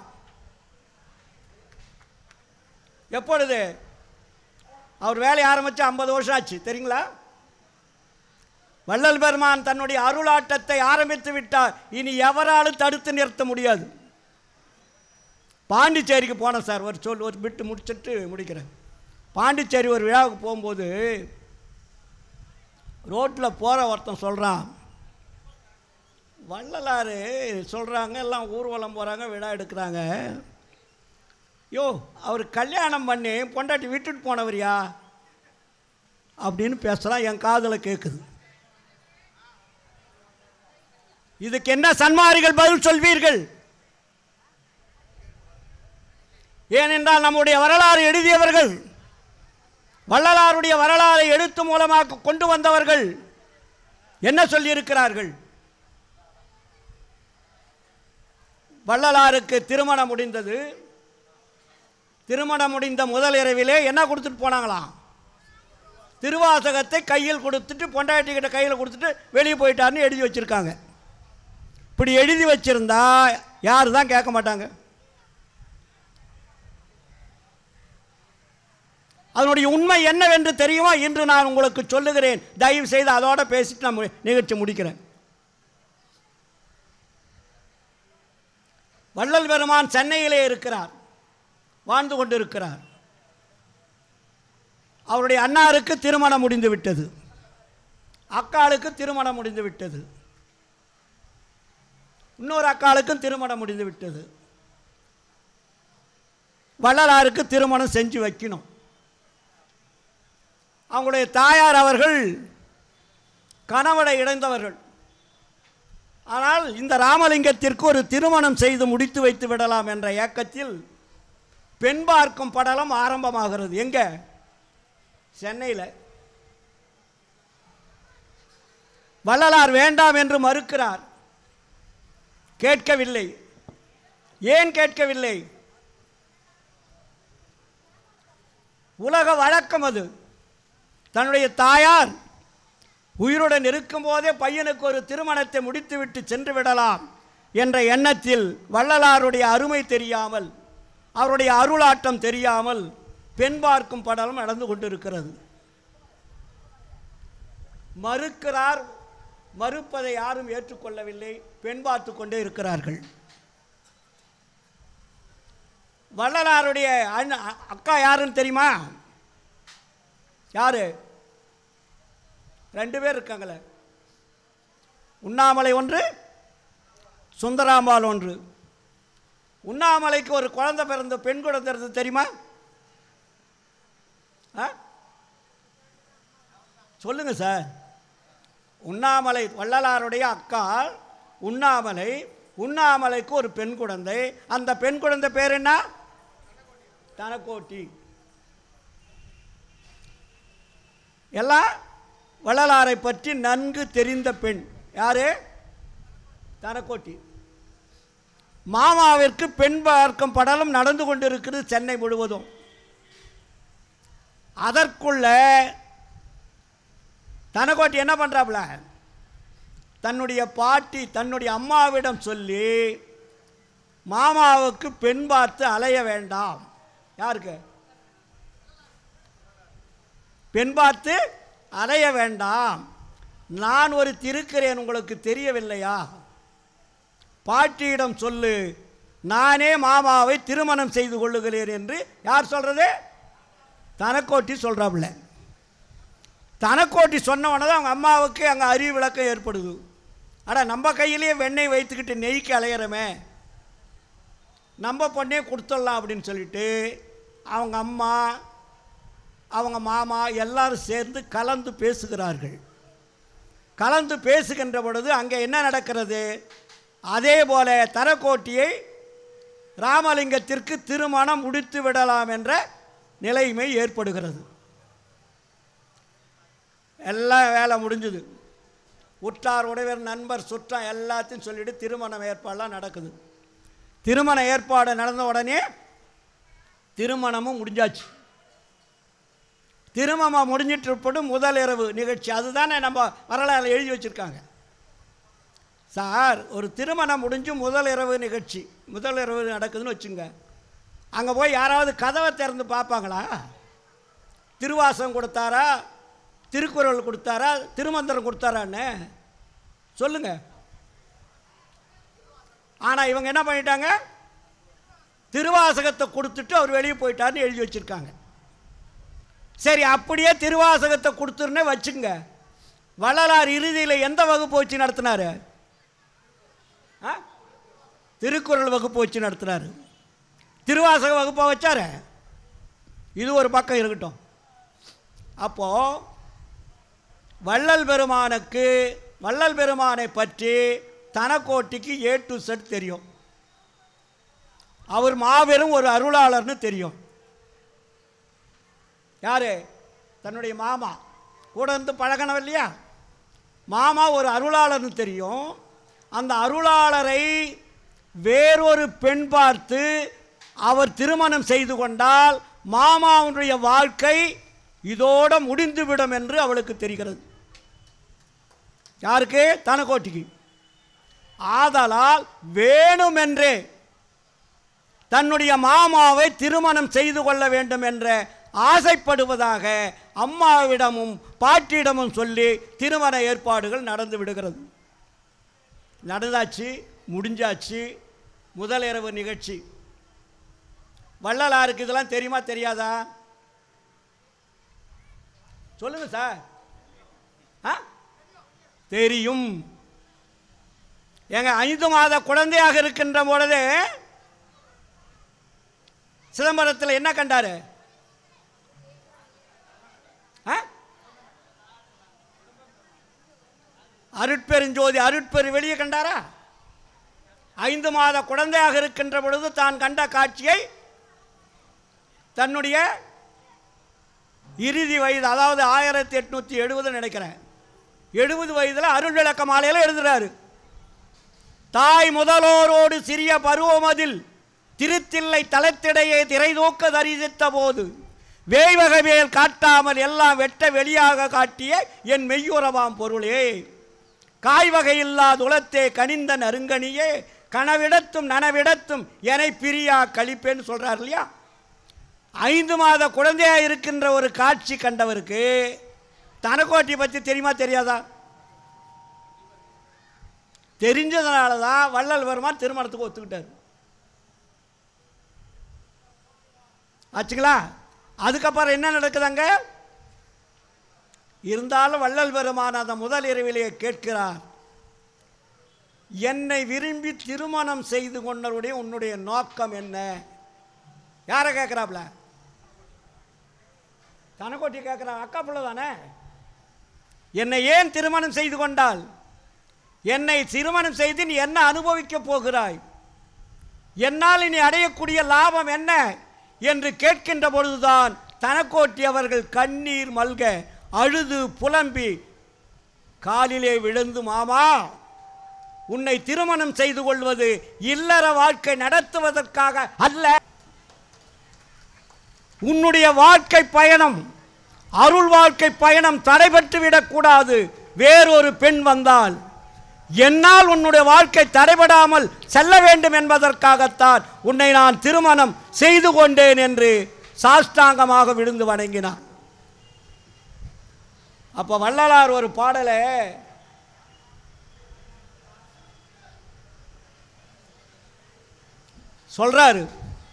எப்பொழுது அவர் வேலையை ஆரம்பித்து ஐம்பது வருஷம் ஆச்சு தெரியுங்களா வள்ளல் பெருமான் தன்னுடைய அருளாட்டத்தை ஆரம்பித்து விட்டார் இனி எவராலும் தடுத்து நிறுத்த முடியாது பாண்டிச்சேரிக்கு போனேன் சார் ஒரு சொல் ஒரு பிட்டு முடிச்சுட்டு முடிக்கிறேன் பாண்டிச்சேரி ஒரு விழாவுக்கு போகும்போது ரோட்டில் போகிற ஒருத்தன் சொல்கிறான் வள்ளலாறு சொல்கிறாங்க எல்லாம் ஊர்வலம் போகிறாங்க விழா எடுக்கிறாங்க யோ அவர் கல்யாணம் பண்ணி பொண்டாட்டி விட்டுட்டு போனவரியா அப்படின்னு பேசலாம் என் காதில் கேட்குது இதுக்கு என்ன சன்மாரிகள் பதில் சொல்வீர்கள் ஏனென்றால் நம்முடைய வரலாறு எழுதியவர்கள் வள்ளலாருடைய வரலாறை எழுத்து மூலமாக கொண்டு வந்தவர்கள் என்ன சொல்லியிருக்கிறார்கள் வள்ளலாருக்கு திருமணம் முடிந்தது திருமணம் முடிந்த முதல் இரவிலே என்ன கொடுத்துட்டு போனாங்களாம் திருவாசகத்தை கையில் கொடுத்துட்டு பொண்டாட்டிக்கிட்ட கையில் கொடுத்துட்டு வெளியே போயிட்டாருன்னு எழுதி வச்சுருக்காங்க இப்படி எழுதி வச்சிருந்தா யார் தான் கேட்க மாட்டாங்க அதனுடைய உண்மை என்னவென்று தெரியுமா இன்று நான் உங்களுக்கு சொல்லுகிறேன் தயவு செய்து அதோட பேசிட்டு நான் மு- நிகழ்ச்சி முடிக்கிறேன் வள்ளல் பெருமான் சென்னையிலே இருக்கிறார் வாழ்ந்து கொண்டிருக்கிறார் அவருடைய அண்ணாருக்கு திருமணம் முடிந்து விட்டது அக்காளுக்கு திருமணம் முடிந்து விட்டது இன்னொரு அக்காளுக்கும் திருமணம் முடிந்து விட்டது வள்ளலாருக்கு திருமணம் செஞ்சு வைக்கணும் அவங்களுடைய தாயார் அவர்கள் கணவனை இணைந்தவர்கள் ஆனால் இந்த ராமலிங்கத்திற்கு ஒரு திருமணம் செய்து முடித்து வைத்து விடலாம் என்ற ஏக்கத்தில் பெண் பார்க்கும் படலம் ஆரம்பமாகிறது எங்க சென்னையில் வள்ளலார் வேண்டாம் என்று மறுக்கிறார் கேட்கவில்லை ஏன் கேட்கவில்லை உலக வழக்கம் அது தன்னுடைய தாயார் உயிருடன் இருக்கும்போதே பையனுக்கு ஒரு திருமணத்தை முடித்துவிட்டு சென்று விடலாம் என்ற எண்ணத்தில் வள்ளலாருடைய அருமை தெரியாமல் அவருடைய அருளாட்டம் தெரியாமல் பெண் பார்க்கும் படலம் நடந்து கொண்டிருக்கிறது மறுக்கிறார் மறுப்பதை யாரும் ஏற்றுக்கொள்ளவில்லை பெண் பார்த்து கொண்டே இருக்கிறார்கள் வள்ளலாருடைய அண்ணா அக்கா யாருன்னு தெரியுமா யாரு ரெண்டு பேர் இருக்காங்களே உண்ணாமலை ஒன்று சுந்தராம்பாள் ஒன்று உண்ணாமலைக்கு ஒரு குழந்தை பிறந்த பெண் குழந்தை இருந்தது தெரியுமா ஆ சொல்லுங்க சார் உண்ணாமலை வள்ளலாருடைய அக்கா உண்ணாமலை உண்ணாமலைக்கு ஒரு பெண் குழந்தை அந்த பெண் குழந்தை பேர் என்ன தனக்கோட்டி எல்லாம் வள்ளலாரை பற்றி நன்கு தெரிந்த பெண் யாரு தனக்கோட்டி மாமாவிற்கு பெண் பார்க்கும் படலம் நடந்து கொண்டிருக்கிறது சென்னை முழுவதும் அதற்குள்ள தனக்கோட்டி என்ன பண்ணுறாப்புல தன்னுடைய பாட்டி தன்னுடைய அம்மாவிடம் சொல்லி மாமாவுக்கு பெண் பார்த்து அலைய வேண்டாம் யாருக்கு பெண் பார்த்து அலைய வேண்டாம் நான் ஒரு திருக்கிறேன் உங்களுக்கு தெரியவில்லையா பாட்டியிடம் சொல்லு நானே மாமாவை திருமணம் செய்து கொள்ளுகிறேன் என்று யார் சொல்கிறது தனக்கோட்டி சொல்கிறாப்புல தனக்கோட்டி சொன்னவொடனே தான் அவங்க அம்மாவுக்கு அங்கே அறிவு விளக்கம் ஏற்படுது அட நம்ம கையிலேயே வெண்ணெய் வைத்துக்கிட்டு நெய்க்கு அலையிறமே நம்ம பொண்ணே கொடுத்துடலாம் அப்படின்னு சொல்லிட்டு அவங்க அம்மா அவங்க மாமா எல்லாரும் சேர்ந்து கலந்து பேசுகிறார்கள் கலந்து பேசுகின்ற பொழுது அங்கே என்ன நடக்கிறது அதே போல தரக்கோட்டியை ராமலிங்கத்திற்கு திருமணம் முடித்து விடலாம் என்ற நிலைமை ஏற்படுகிறது எல்லாம் வேலை முடிஞ்சுது உற்றார் உடையவர் நண்பர் சுற்றம் எல்லாத்தையும் சொல்லிட்டு திருமணம் ஏற்பாடெல்லாம் நடக்குது திருமண ஏற்பாடு நடந்த உடனே திருமணமும் முடிஞ்சாச்சு திருமணம் முடிஞ்சிட்டு இருப்பது முதல் இரவு நிகழ்ச்சி அதுதானே நம்ம வரலாறு எழுதி வச்சுருக்காங்க சார் ஒரு திருமணம் முடிஞ்சு முதல் இரவு நிகழ்ச்சி முதல் இரவு நடக்குதுன்னு வச்சுங்க அங்கே போய் யாராவது கதவை திறந்து பார்ப்பாங்களா திருவாசகம் கொடுத்தாரா திருக்குறள் கொடுத்தாரா திருமந்திரம் கொடுத்தாரான்னு சொல்லுங்க ஆனால் இவங்க என்ன பண்ணிட்டாங்க திருவாசகத்தை கொடுத்துட்டு அவர் வெளியே போயிட்டாருன்னு எழுதி வச்சுருக்காங்க சரி அப்படியே திருவாசகத்தை கொடுத்துருன்னே வச்சுங்க வள்ளலார் இறுதியில் எந்த வகுப்பு வச்சு நடத்தினாரு ஆ திருக்குறள் வகுப்பு வச்சு நடத்தினாரு திருவாசக வகுப்பை வச்சாரு இது ஒரு பக்கம் இருக்கட்டும் அப்போது வள்ளல் பெருமானுக்கு வள்ளல் பெருமானை பற்றி தனக்கோட்டிக்கு ஏ டு செட் தெரியும் அவர் மாபெரும் ஒரு அருளாளர்னு தெரியும் யாரு தன்னுடைய மாமா கூட இருந்து பழகணும் இல்லையா மாமா ஒரு அருளாளர்னு தெரியும் அந்த அருளாளரை வேறொரு பெண் பார்த்து அவர் திருமணம் செய்து கொண்டால் மாமாவுடைய வாழ்க்கை இதோட முடிந்துவிடும் என்று அவளுக்கு தெரிகிறது யாருக்கு தனக்கோட்டிக்கு ஆதலால் வேணுமென்றே தன்னுடைய மாமாவை திருமணம் செய்து கொள்ள வேண்டும் என்ற ஆசைப்படுவதாக அம்மாவிடமும் பாட்டியிடமும் சொல்லி திருமண ஏற்பாடுகள் நடந்து விடுகிறது நடந்தாச்சு முடிஞ்சாச்சு முதல் இரவு நிகழ்ச்சி வள்ளலாருக்கு இதெல்லாம் தெரியுமா தெரியாதா சொல்லுங்க சார் ஆ தெரியும் எங்க ஐந்து மாத குழந்தையாக இருக்கின்ற பொழுது சிதம்பரத்தில் என்ன கண்டாரு ஆ? அருட்பெருஞ்சோதி அருட்பெரு வெளியே கண்டாரா ஐந்து மாத குழந்தையாக இருக்கின்ற பொழுது தான் கண்ட காட்சியை தன்னுடைய இறுதி வயது அதாவது ஆயிரத்தி எட்நூற்றி எழுபது நினைக்கிறேன் எழுபது வயதில் அருள் விளக்க மாலையில் எழுதுறாரு தாய் முதலோரோடு சிறிய பருவமதில் திருத்தில்லை தலத்திடையே திரைதூக்க தரிசித்த போது வேய்வகவேல் காட்டாமல் எல்லாம் வெட்ட வெளியாக காட்டிய என் மெய்யுறவாம் பொருளே காய்வகையில்லா துளத்தே கனிந்த நறுங்கனியே கனவிடத்தும் நனவிடத்தும் எனை பிரியா கழிப்பேன்னு சொல்றார் இல்லையா ஐந்து மாத குழந்தையா இருக்கின்ற ஒரு காட்சி கண்டவருக்கு தனக்கோட்டி பற்றி தெரியுமா தெரியாதா தெரிஞ்சதுனால தான் வள்ளல் பெருமான் திருமணத்துக்கு ஒத்துக்கிட்டார் ஆச்சுங்களா அதுக்கப்புறம் என்ன நடக்குதுங்க இருந்தாலும் வள்ளல் பெருமான் அந்த முதல் இரவிலேயே கேட்கிறார் என்னை விரும்பி திருமணம் செய்து கொண்டவருடைய உன்னுடைய நோக்கம் என்ன யாரை கேட்குறாப்ல தனக்கோட்டி கேட்குறா அக்கா பிள்ளை தானே என்னை ஏன் திருமணம் செய்து கொண்டால் என்னை திருமணம் செய்து நீ என்ன அனுபவிக்கப் போகிறாய் என்னால் இனி அடையக்கூடிய லாபம் என்ன என்று கேட்கின்ற பொழுதுதான் தனக்கோட்டி அவர்கள் கண்ணீர் மல்க அழுது புலம்பி காலிலே விழுந்து மாமா உன்னை திருமணம் செய்து கொள்வது இல்லற வாழ்க்கை நடத்துவதற்காக அல்ல உன்னுடைய வாழ்க்கை பயணம் அருள் வாழ்க்கை பயணம் தடைபட்டு விடக்கூடாது வேறொரு பெண் வந்தால் என்னால் உன்னுடைய வாழ்க்கை தடைபடாமல் செல்ல வேண்டும் என்பதற்காகத்தான் உன்னை நான் திருமணம் செய்து கொண்டேன் என்று சாஷ்டாங்கமாக விழுந்து வணங்கினான் அப்போ வள்ளலார் ஒரு பாடலை சொல்றாரு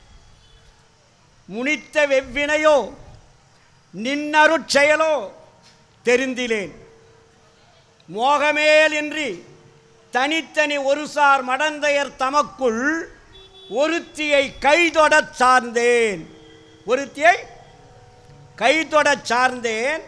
முனித்த வெவ்வினையோ நின்னருட் செயலோ தெரிந்திலேன் மோகமேல் இன்றி தனித்தனி ஒருசார் மடந்தையர் தமக்குள் ஒருத்தியை கைதொடச் சார்ந்தேன் ஒருத்தியை கைதொடச் சார்ந்தேன்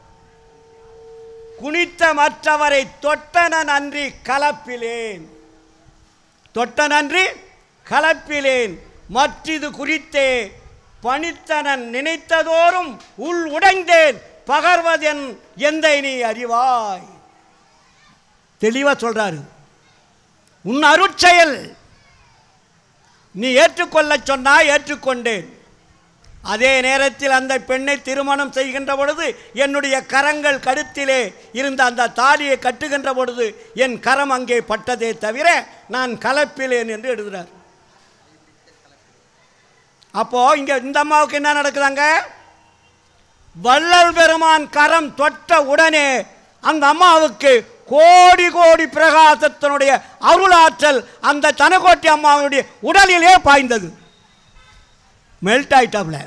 குனித்த மற்றவரை தொட்டன நன்றி கலப்பிலேன் தொட்ட நன்றி கலப்பிலேன் மற்றிது குறித்தே பணித்தனன் நினைத்ததோறும் உள் உடைந்தேன் பகர்வதென் எந்தை நீ அறிவாய் தெளிவா சொல்றாரு உன் அருட்செயல் நீ ஏற்றுக்கொள்ளச் சொன்னா ஏற்றுக்கொண்டேன் அதே நேரத்தில் அந்த பெண்ணை திருமணம் செய்கின்ற பொழுது என்னுடைய கரங்கள் கழுத்திலே இருந்த அந்த தாலியை கட்டுகின்ற பொழுது என் கரம் அங்கே பட்டதே தவிர நான் கலப்பிலேன் என்று எழுதுகிறார் அப்போ இங்க இந்த அம்மாவுக்கு என்ன நடக்குதாங்க வள்ளல் பெருமான் கரம் தொட்ட உடனே அந்த அம்மாவுக்கு கோடி கோடி பிரகாசத்தினுடைய அருளாற்றல் அந்த தனக்கோட்டி அம்மாவுடைய உடலிலே பாய்ந்தது மெல்ட் ஆயிட்டாப்ல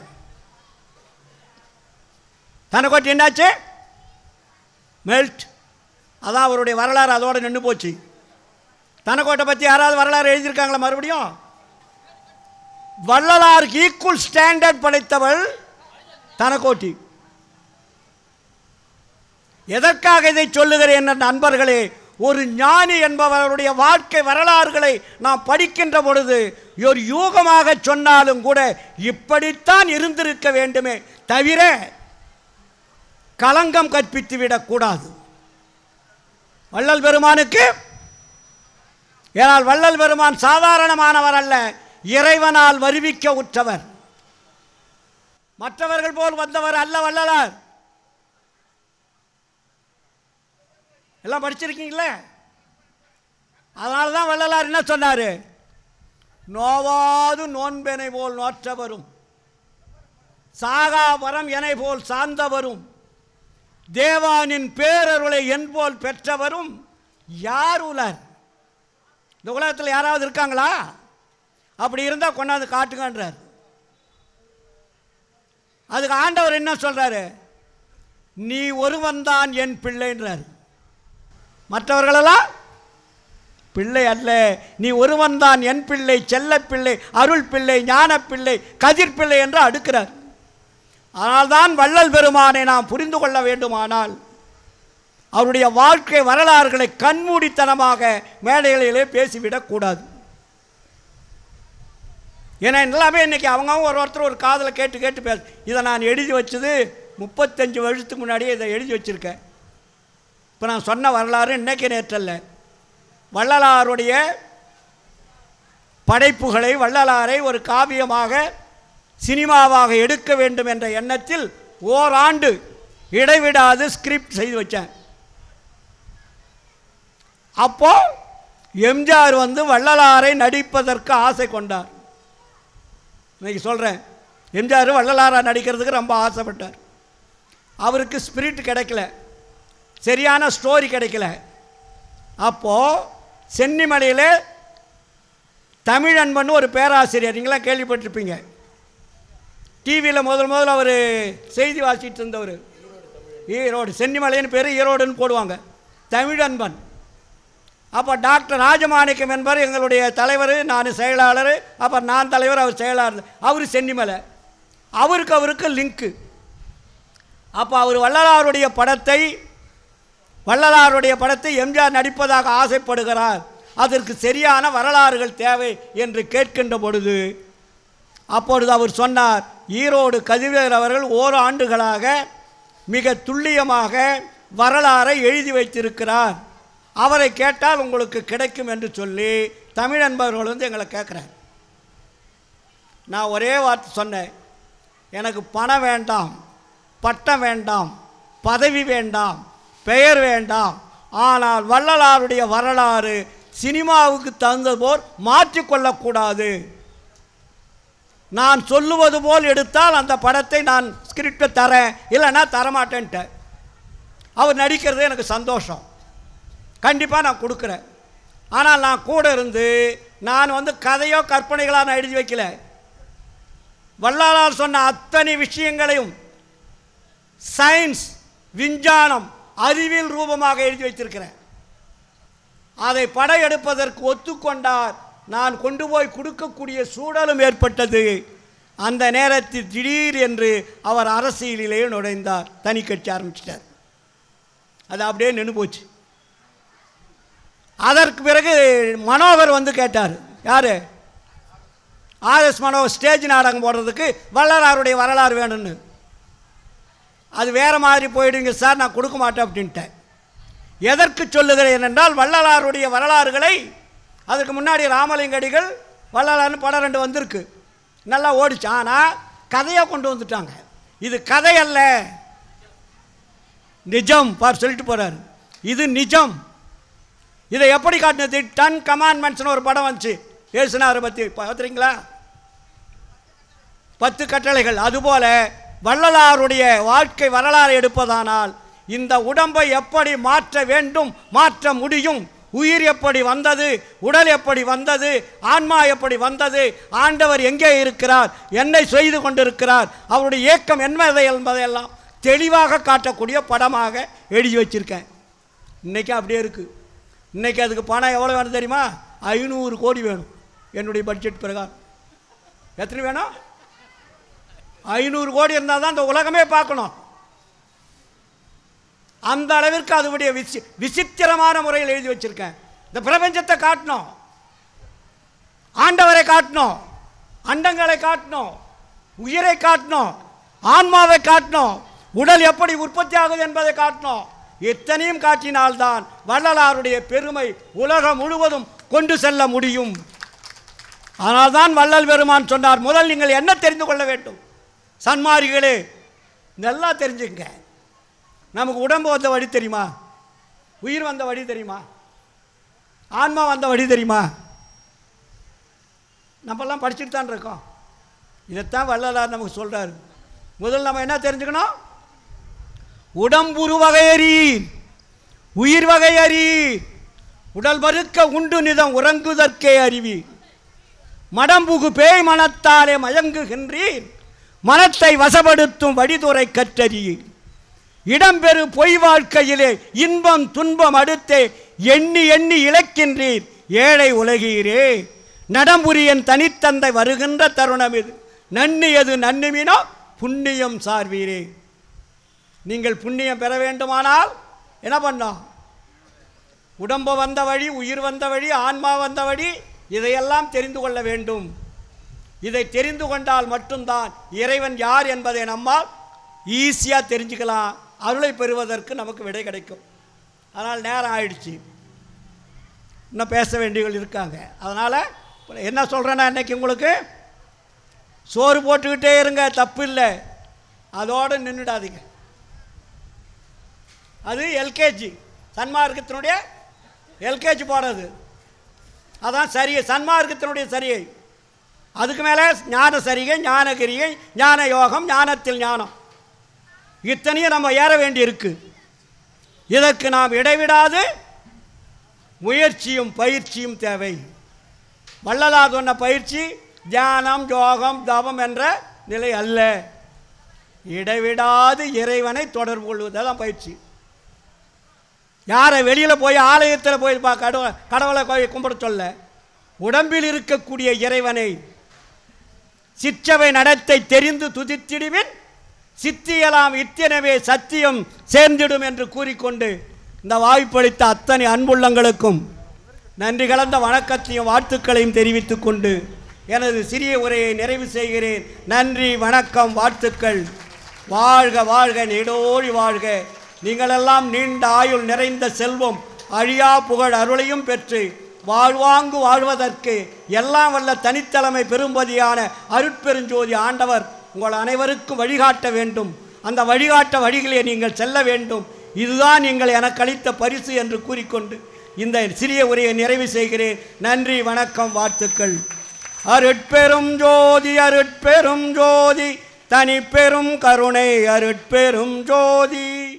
தனக்கோட்டி என்னாச்சு மெல்ட் அதான் அவருடைய வரலாறு அதோட நின்று போச்சு தனக்கோட்டை பற்றி யாராவது வரலாறு எழுதியிருக்காங்களா மறுபடியும் வள்ளலாருக்கு ஈக்குவல் ஸ்டாண்டர்ட் படைத்தவள் தனக்கோட்டி எதற்காக இதை சொல்லுகிறேன் என்ற நண்பர்களே ஒரு ஞானி என்பவருடைய வாழ்க்கை வரலாறுகளை நாம் படிக்கின்ற பொழுது ஒரு யூகமாக சொன்னாலும் கூட இப்படித்தான் இருந்திருக்க வேண்டுமே தவிர களங்கம் கற்பித்து விடக்கூடாது வள்ளல் பெருமானுக்கு ஏனால் வள்ளல் பெருமான் சாதாரணமானவர் அல்ல இறைவனால் வருவிக்க உற்றவர் மற்றவர்கள் போல் வந்தவர் அல்ல வள்ளலார் எல்லாம் படிச்சிருக்கீங்களே அதனால தான் வள்ளலார் என்ன சொன்னார் நோவாது நோன்பெனை போல் நோற்றவரும் சாகா வரம் எனை போல் சார்ந்தவரும் தேவானின் பேரருளை என் போல் பெற்றவரும் யார் உலர் இந்த உலகத்தில் யாராவது இருக்காங்களா அப்படி இருந்தால் கொண்டாந்து காட்டுங்கன்றார் அதுக்கு ஆண்டவர் என்ன சொல்றாரு நீ ஒருவன்தான் என் பிள்ளைன்றார் மற்றவர்களெல்லாம் பிள்ளை அல்ல நீ ஒருவன்தான் என் பிள்ளை செல்ல பிள்ளை அருள் பிள்ளை ஞான பிள்ளை கதிர் பிள்ளை என்று அடுக்கிறார் அதனால்தான் வள்ளல் பெருமானை நாம் புரிந்து கொள்ள வேண்டுமானால் அவருடைய வாழ்க்கை வரலாறுகளை கண்மூடித்தனமாக மேடைகளிலே பேசிவிடக்கூடாது ஏன்னா எல்லாமே இன்றைக்கி அவங்கவுங்க ஒரு ஒருத்தர் ஒரு காதில் கேட்டு கேட்டு பேச இதை நான் எழுதி வச்சது முப்பத்தஞ்சு வருஷத்துக்கு முன்னாடியே இதை எழுதி வச்சுருக்கேன் இப்போ நான் சொன்ன வரலாறு இன்றைக்கி நேற்றல்ல வள்ளலாருடைய படைப்புகளை வள்ளலாரை ஒரு காவியமாக சினிமாவாக எடுக்க வேண்டும் என்ற எண்ணத்தில் ஓராண்டு இடைவிடாது ஸ்கிரிப்ட் செய்து வச்சேன் அப்போ எம்ஜிஆர் வந்து வள்ளலாரை நடிப்பதற்கு ஆசை கொண்டார் இன்னைக்கு சொல்கிறேன் எம்ஜிஆர் வள்ளலாராக நடிக்கிறதுக்கு ரொம்ப ஆசைப்பட்டார் அவருக்கு ஸ்பிரிட் கிடைக்கல சரியான ஸ்டோரி கிடைக்கல அப்போது சென்னிமலையில் தமிழன்பன் ஒரு பேராசிரியர் நீங்களாம் கேள்விப்பட்டிருப்பீங்க டிவியில் முதல் முதல்ல அவர் செய்தி வாசிட்டு இருந்தவர் ஈரோடு சென்னிமலைன்னு பேர் ஈரோடுன்னு போடுவாங்க தமிழன்பன் அப்போ டாக்டர் ராஜமாணிக்கம் என்பவர் எங்களுடைய தலைவர் நான் செயலாளர் அப்புறம் நான் தலைவர் அவர் செயலாளர் அவர் சென்னிமலை அவருக்கு அவருக்கு லிங்க்கு அப்போ அவர் வள்ளலாருடைய படத்தை வள்ளலாருடைய படத்தை எம்ஜிஆர் நடிப்பதாக ஆசைப்படுகிறார் அதற்கு சரியான வரலாறுகள் தேவை என்று கேட்கின்ற பொழுது அப்பொழுது அவர் சொன்னார் ஈரோடு கதிரவேல் அவர்கள் ஓராண்டுகளாக மிக துல்லியமாக வரலாறை எழுதி வைத்திருக்கிறார் அவரை கேட்டால் உங்களுக்கு கிடைக்கும் என்று சொல்லி தமிழ் என்பவர்கள் வந்து எங்களை கேட்குறார் நான் ஒரே வார்த்தை சொன்னேன் எனக்கு பணம் வேண்டாம் பட்டம் வேண்டாம் பதவி வேண்டாம் பெயர் வேண்டாம் ஆனால் வள்ளலாருடைய வரலாறு சினிமாவுக்கு தகுந்தது போல் மாற்றிக்கொள்ளக்கூடாது நான் சொல்லுவது போல் எடுத்தால் அந்த படத்தை நான் ஸ்கிரிப்டை தரேன் இல்லைன்னா தரமாட்டேன்ட்டேன் அவர் நடிக்கிறது எனக்கு சந்தோஷம் கண்டிப்பாக நான் கொடுக்குறேன் ஆனால் நான் கூட இருந்து நான் வந்து கதையோ கற்பனைகளாக நான் எழுதி வைக்கல வள்ளலார் சொன்ன அத்தனை விஷயங்களையும் சயின்ஸ் விஞ்ஞானம் அறிவியல் ரூபமாக எழுதி வைத்திருக்கிறேன் அதை படையெடுப்பதற்கு ஒத்துக்கொண்டார் நான் கொண்டு போய் கொடுக்கக்கூடிய சூழலும் ஏற்பட்டது அந்த நேரத்தில் திடீர் என்று அவர் அரசியலிலேயே நுழைந்தார் தனி கட்சி ஆரம்பிச்சிட்டார் அது அப்படியே நின்று போச்சு அதற்கு பிறகு மனோகர் வந்து கேட்டார் யார் ஆர்எஸ் மனோகர் ஸ்டேஜ் நாடகம் போடுறதுக்கு வள்ளலாருடைய வரலாறு வேணும்னு அது வேறு மாதிரி போயிடுங்க சார் நான் கொடுக்க மாட்டேன் அப்படின்ட்டேன் எதற்கு சொல்லுகிறேன் என்றால் வள்ளலாருடைய வரலாறுகளை அதுக்கு முன்னாடி ராமலிங்கடிகள் வள்ளலார்னு படம் ரெண்டு வந்திருக்கு நல்லா ஓடிச்சு ஆனால் கதையாக கொண்டு வந்துட்டாங்க இது கதை அல்ல நிஜம் பார் சொல்லிட்டு போகிறார் இது நிஜம் இதை எப்படி காட்டினது டன் கமாண்ட்மெண்ட்ஸ்னு ஒரு படம் வந்துச்சு ஏசுனாரை பற்றி பார்த்துறீங்களா பத்து கட்டளைகள் அதுபோல வள்ளலாருடைய வாழ்க்கை வரலாறு எடுப்பதானால் இந்த உடம்பை எப்படி மாற்ற வேண்டும் மாற்ற முடியும் உயிர் எப்படி வந்தது உடல் எப்படி வந்தது ஆன்மா எப்படி வந்தது ஆண்டவர் எங்கே இருக்கிறார் என்னை செய்து கொண்டிருக்கிறார் அவருடைய இயக்கம் என்பதை என்பதையெல்லாம் தெளிவாக காட்டக்கூடிய படமாக எழுதி வச்சிருக்கேன் இன்றைக்கி அப்படியே இருக்குது இன்றைக்கி அதுக்கு பணம் எவ்வளோ வேணும் தெரியுமா ஐநூறு கோடி வேணும் என்னுடைய பட்ஜெட் பிரகாரம் எத்தனை வேணும் ஐநூறு கோடி இருந்தால் தான் இந்த உலகமே பார்க்கணும் அந்த அளவிற்கு அதனுடைய விசி விசித்திரமான முறையில் எழுதி வச்சிருக்கேன் இந்த பிரபஞ்சத்தை காட்டணும் ஆண்டவரை காட்டணும் அண்டங்களை காட்டணும் உயிரை காட்டணும் ஆன்மாவை காட்டணும் உடல் எப்படி உற்பத்தி ஆகுது என்பதை காட்டணும் இத்தனையும் காட்டினால்தான் வள்ளலாருடைய பெருமை உலகம் முழுவதும் கொண்டு செல்ல முடியும் அதனால்தான் வள்ளல் பெருமான் சொன்னார் முதல் நீங்கள் என்ன தெரிந்து கொள்ள வேண்டும் சன்மாரிகளே இதெல்லாம் தெரிஞ்சுங்க நமக்கு உடம்பு வந்த வழி தெரியுமா உயிர் வந்த வழி தெரியுமா ஆன்மா வந்த வழி தெரியுமா நம்மெல்லாம் படிச்சுட்டு தான் இருக்கோம் இதைத்தான் வள்ளலார் நமக்கு சொல்கிறார் முதல்ல நம்ம என்ன தெரிஞ்சுக்கணும் உடம்புரு வகையறீர் உயிர் வகையறீர் உடல் மறுக்க உண்டு நிதம் உறங்குதற்கே அறிவி மடம்புகு பேய் மனத்தாலே மயங்குகின்றீர் மனத்தை வசப்படுத்தும் வழிதுறை கற்றறியீர் இடம்பெறு பொய் வாழ்க்கையிலே இன்பம் துன்பம் அடுத்தே எண்ணி எண்ணி இழக்கின்றீர் ஏழை உலகீரே நடம்புரியன் தனித்தந்தை வருகின்ற தருணம் இது நன்னியது நன்னுமினோ புண்ணியம் சார்வீரே நீங்கள் புண்ணியம் பெற வேண்டுமானால் என்ன பண்ணோம் உடம்பு வந்த வழி உயிர் வந்த வழி ஆன்மா வந்த வழி இதையெல்லாம் தெரிந்து கொள்ள வேண்டும் இதை தெரிந்து கொண்டால் மட்டும்தான் இறைவன் யார் என்பதை நம்மால் ஈஸியாக தெரிஞ்சுக்கலாம் அருளை பெறுவதற்கு நமக்கு விடை கிடைக்கும் அதனால் நேரம் ஆயிடுச்சு இன்னும் பேச வேண்டியவர்கள் இருக்காங்க அதனால் என்ன சொல்கிறேன்னா இன்னைக்கு உங்களுக்கு சோறு போட்டுக்கிட்டே இருங்க தப்பு இல்லை அதோடு நின்றுடாதீங்க அது எல்கேஜி சன்மார்க்கத்தினுடைய எல்கேஜி போடுறது அதான் சரி சன்மார்க்கத்தினுடைய சரியை அதுக்கு மேலே ஞான சரிகை ஞானகிரிகை ஞான யோகம் ஞானத்தில் ஞானம் இத்தனையும் நம்ம ஏற வேண்டி இருக்கு இதற்கு நாம் இடைவிடாது முயற்சியும் பயிற்சியும் தேவை வள்ளலா சொன்ன பயிற்சி தியானம் யோகம் தவம் என்ற நிலை அல்ல இடைவிடாது இறைவனை தொடர்பு கொள்வதுதான் பயிற்சி யாரை வெளியில் போய் ஆலயத்தில் போய் பா கடவுளை கடவுளை போய் கும்பிட சொல்ல உடம்பில் இருக்கக்கூடிய இறைவனை சிற்றவை நடத்தை தெரிந்து துதித்திடுவின் சித்தியலாம் இத்தனவே சத்தியம் சேர்ந்திடும் என்று கூறிக்கொண்டு இந்த வாய்ப்பளித்த அத்தனை அன்புள்ளங்களுக்கும் நன்றி கலந்த வணக்கத்தையும் வாழ்த்துக்களையும் தெரிவித்துக் கொண்டு எனது சிறிய உரையை நிறைவு செய்கிறேன் நன்றி வணக்கம் வாழ்த்துக்கள் வாழ்க வாழ்க நெடோழி வாழ்க நீங்களெல்லாம் நீண்ட ஆயுள் நிறைந்த செல்வம் அழியா புகழ் அருளையும் பெற்று வாழ்வாங்கு வாழ்வதற்கு எல்லாம் வல்ல தனித்தலைமை பெரும்பதியான அருட்பெருஞ்சோதி ஆண்டவர் உங்கள் அனைவருக்கும் வழிகாட்ட வேண்டும் அந்த வழிகாட்ட வழிகளே நீங்கள் செல்ல வேண்டும் இதுதான் நீங்கள் எனக்கு அளித்த பரிசு என்று கூறிக்கொண்டு இந்த சிறிய உரையை நிறைவு செய்கிறேன் நன்றி வணக்கம் வாழ்த்துக்கள் அருட்பெரும் ஜோதி அருட்பெரும் ஜோதி தனி பெரும் கருணை அருட்பெரும் ஜோதி